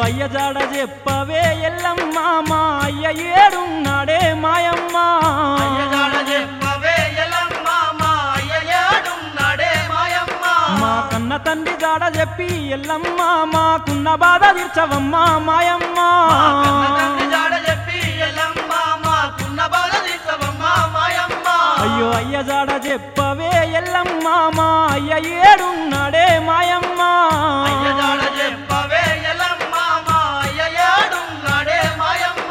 అయ్య జాడ చెప్పవే ఎల్లమ్మ మా అయ్య ఏడున్నాడే మాయమ్మ అయ్యగాడ చెప్పవే ఎల్లమ్మ మా అయ్య ఏడున్నాడే మాయమ్మ మా కన్న తండ్రి జాడ చెప్పి ఎల్లమ్మ మాకున్న బాధ తీర్చవమ్మ మాయమ్మ మా కన్న తండ్రి జాడ చెప్పి ఎల్లమ్మ మాకున్న బాధ తీర్చవమ్మ మాయమ్మ అయ్యో అయ్య జాడ చెప్పవే ఎల్లమ్మ మా అయ్య ఏడున్నాడే మాయమ్మ అయ్యగాడ చెప్పవే ఎల్లమ్మ మా అయ్య ఏడున్నాడే మాయమ్మ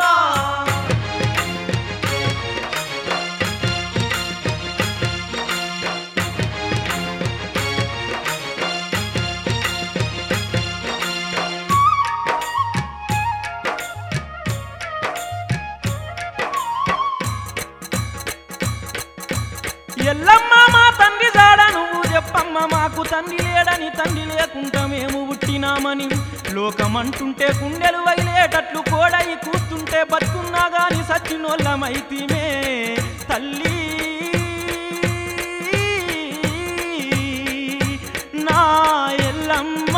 ఎల్లమ్మ మా తండ్రి జాడ నువ్వు చెప్పమ్మ మాకు తండ్రి లేడని తండ్రి లేకుండా మేము పుట్టినామని లోకమంటుంటే కుండెలు వగిలేటట్లు కోడై కూస్తుంటే బతుకున్నా గాని సచ్చినోళ్ళమైతిమే తల్లి నా ఎల్లమ్మ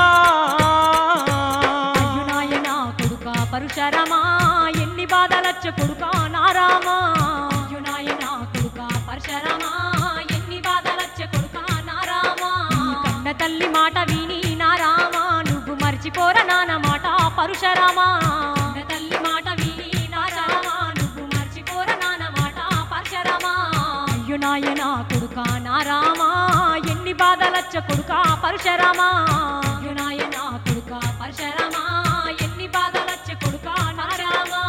అయ్యో నాయనా కొడుక పరుశరమా ఎన్ని బాధలచ్చ కొడుక నారామా అయ్యో నాయనా కొడుక పరశరమా ఎన్ని బాధలచ్చ కొడుక నారామా నీ కన్న తల్లి మాట విని నారామా నువ్వు మర్చిపోర నాన్న మాట పరుశరమా కన్న తల్లి మాట విని నారామా నువ్వు మర్చిపోర నాన్న మాట పరశరమా అయ్యో నాయనా కొడుక నారామా ఎన్ని బాధలచ్చ కొడుక పరశరమా అయ్యో నాయనా కొడుక పరశరమా ఎన్ని బాధలచ్చ కొడుక నారామా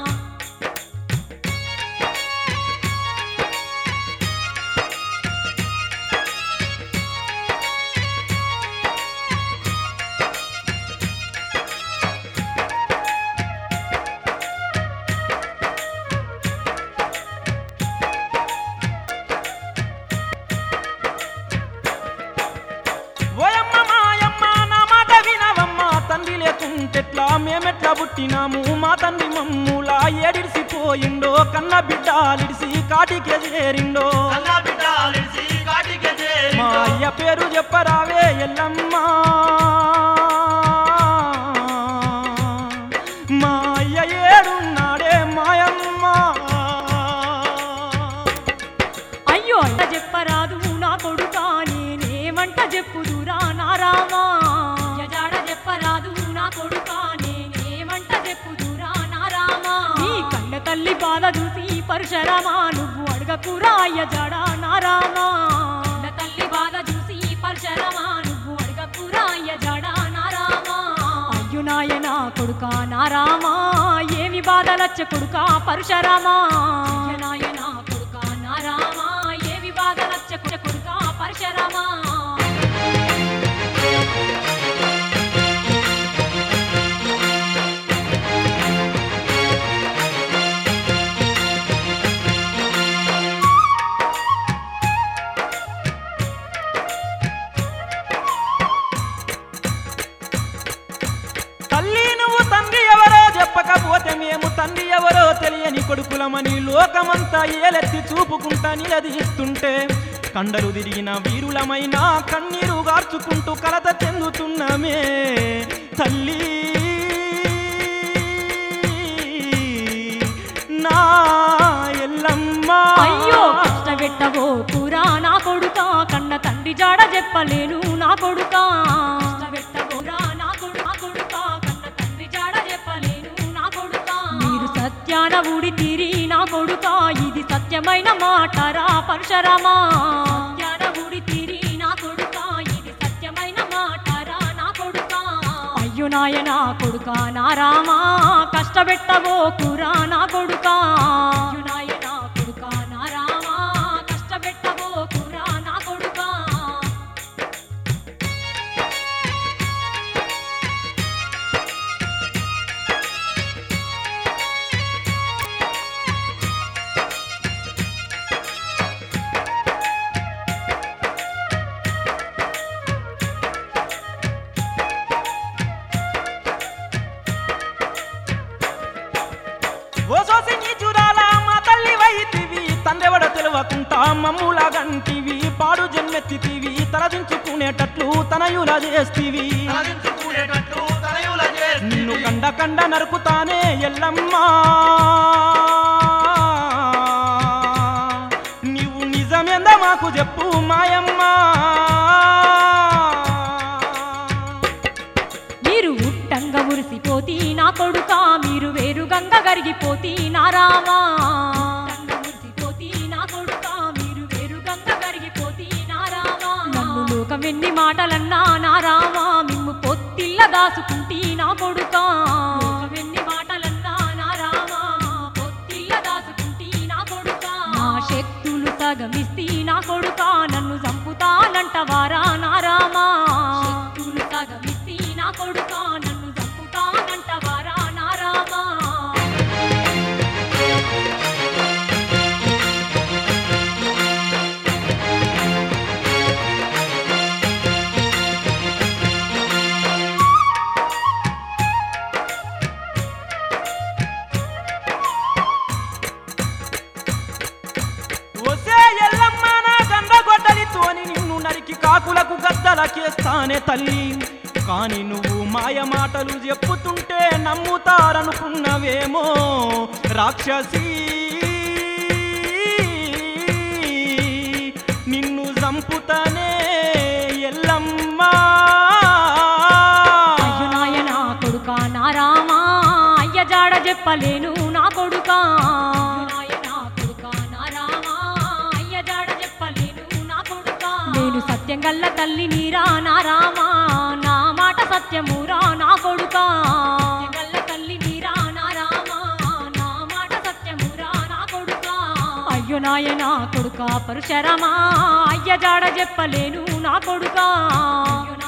ఓయమ్మ మాయమ్మ నా మాట వినవమ్మ తండ్రి లేకుంటెట్లా మేమెట్లా పుట్టినాము మా తండ్రి మమ్ములా ఏడిసిపోయిండో కన్న బిడ్డాలిడిసి కాటికే చేరిండో కన్న బిడ్డలిసి కాటికి చేరి మా అయ్య పేరు చెప్పరావే ఎల్లమ్మ మా అయ్య ఏడున్నాడే మాయమ్మ అయ్యో అంట చెప్పరాదు నా కొడుకా నేనేమంట చెప్పుదురా నారామా యజాడ చెప్పరాదు నా కొడుకా నేనేమంట చెప్పుదురా నారామా నీ కన్న తల్లి బాధ చూసి పరశరమా నువ్వు అడగకురా అయ్యజాడ నారామా కన్న తల్లి బాధ చూసి పరశరమా నువ్వు అడగకురా అయ్యజాడ నారామా అయ్యో నాయనా కొడుకా నారామా ఏమి బాధలచ్చ కొడుకా పరశరమా అయ్య నాయనా కొడుకా నారామా ఏమి బాధలచ్చ కొడుకా పరశరమా తల్లి నువ్వు తండ్రి ఎవరో చెప్పకపోతే మేము తండ్రి ఎవరో తెలియని కొడుకులమని లోకమంతా ఏలెత్తి చూపుకుంటా నిలదీస్తుంటే కండలు తిరిగిన వీరులమైన కన్నీరు గార్చుకుంటూ కలత చెందుతున్నామే తల్లి నా ఎల్లమ్మ అయ్యో కష్టపెట్టవో కూరా నా కొడుకా కన్న తండ్రి జాడ చెప్పలేను నా కొడుకా కష్టపెట్టవోరా నా కొడు నా కొడుకా కన్న తండ్రి జాడ చెప్పలేను నా కొడుకా మీరు సత్యాన ఊడి తీరి నా కొడుకా ఇది సత్యమైన మాటరా పరశరమా సత్యాన ఊడి తీరి నా కొడుకా ఇది సత్యమైన మాటరా నా కొడుకా అయ్యో నాయనా కొడుకా నా రామా కష్టపెట్టవో కూరా నా కొడుకా అయ్యో నాయనా కొడుకా నా రామా కష్టపెట్టవో కూరా నా కొడుకా ఓ సోసి నీ చూడాలా మా తల్లి వైతివి తండ్రెవడ తెలవకుంటా మమ్ముల గంటివి పాడు జన్మెత్తితివి తలదించుకునేటట్లు తనయుల చేస్తివి తలదించుకునేటట్టు తనయుల చేస్తివి. నిన్ను కండ కండ నరుకుతానే ఎల్లమ్మా నీవు నిజమేంద మాకు చెప్పు మాయమ్మా మీరు ఉట్టంగా ఉరిసిపోతి నా కొడుక మీరు వేరు గంగ గరిగిపోతి నా రామా ఉరిసిపోతి నా కొడుక మీరు వేరు గంగ గరిగిపోతి నా రామా నన్ను లోకం ఎన్ని మాటలన్నా నా రామా మిమ్ము పొత్తిల్ల దాసుకుంటి నా కొడుక ఎన్ని మాటలన్నా నా రామా పొత్తిల్ల దాసుకుంటి నా కొడుక నా శక్తులు సగమిస్తి నా కొడుక నన్ను చంపుతానంటవారా నా రామా శక్తులు సగమిస్తి నా కొడుక నన్ను చంపుతానంటవారా నా రామా ఒసే ఎల్లమ్మ నా గండ గొడ్డలితోని నిన్ను నరికి కాకులకు గద్దలకేస్తానే తల్లి కాని నువ్వు మాయ మాటలు చెప్పుతుంటే నమ్ముతారనుకున్నవేమో రాక్షసి నిన్ను చంపుతానే ఎల్లమ్మా అయ్యో నాయన కొడుక నా రామా అయ్య జాడ చెప్పలేను నా కొడుక నాయనా కొడుక నా రామా అయ్య జాడ చెప్పలేను నా కొడుక నేను సత్యం గల్ల తల్లి నీరా నా రామా నా మాట సత్యమురా నా కొడుక గల్ల తల్లి నీరా నా రామా నా మాట సత్యమురా నా కొడుక అయ్యో నాయన కొడుక పరుశరమా అయ్య జాడ చెప్పలేను నా కొడుక అయ్యో